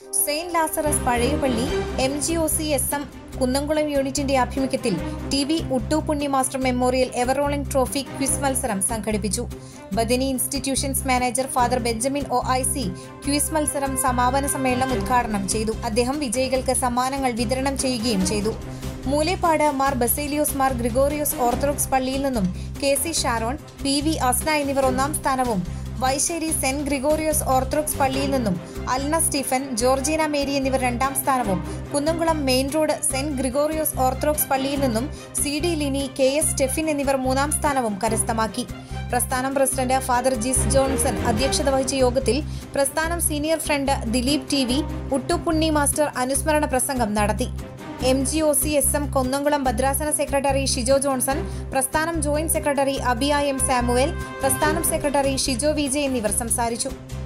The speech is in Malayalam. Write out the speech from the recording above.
സെയിന്റ് ലാസറസ് പഴയപള്ളി M G O C S M Kunnamkulam യൂണിറ്റിന്റെ ആഭിമുഖ്യത്തിൽ T V Uttupunni master memorial ever rolling trophy quiz മത്സരം സംഘടിപ്പിച്ചു Bethany institutions manager father Benjamin O I C quiz മത്സരം സമാപന സമ്മേളനം ഉദ്ഘാടനം ചെയ്തു അദ്ദേഹം വിജയികൾക്ക് സമ്മാനങ്ങൾ വിതരണം ചെയ്യുകയും ചെയ്തു മൂലേപ്പാട് മാർ ബസേലിയോസ് മാർ ഗ്രിഗോറിയോസ് ഓർത്തഡോക്സ് പള്ളിയിൽ നിന്നും K C Sharon P V Asna എന്നിവർ ഒന്നാം സ്ഥാനവും വൈശ്ശേരി സെന്റ് ഗ്രിഗോറിയോസ് ഓർത്തഡോക്സ് പള്ളിയിൽ നിന്നും അൽന സ്റ്റീഫൻ ജോർജീന മേരി എന്നിവർ രണ്ടാം സ്ഥാനവും Kunnamkulam main road saint Gregorios orthodox പള്ളിയിൽ നിന്നും C D Lini K S Stephin എന്നിവർ മൂന്നാം സ്ഥാനവും കരസ്ഥമാക്കി പ്രസ്ഥാനം പ്രസിഡന്റ് ഫാദർ ജിസ് ജോൺസൺ അധ്യക്ഷത വഹിച്ച യോഗത്തിൽ പ്രസ്ഥാനം senior friend Dileep T V Uttupunni master അനുസ്മരണ പ്രസംഗം നടത്തി M G O C S M Kunnamkulam ഭദ്രാസന സെക്രട്ടറി ഷിജോ ജോൺസൺ പ്രസ്ഥാനം joint secretary Abiya M Samuel പ്രസ്ഥാനം സെക്രട്ടറി ഷിജോ വിജയ് എന്നിവർ സംസാരിച്ചു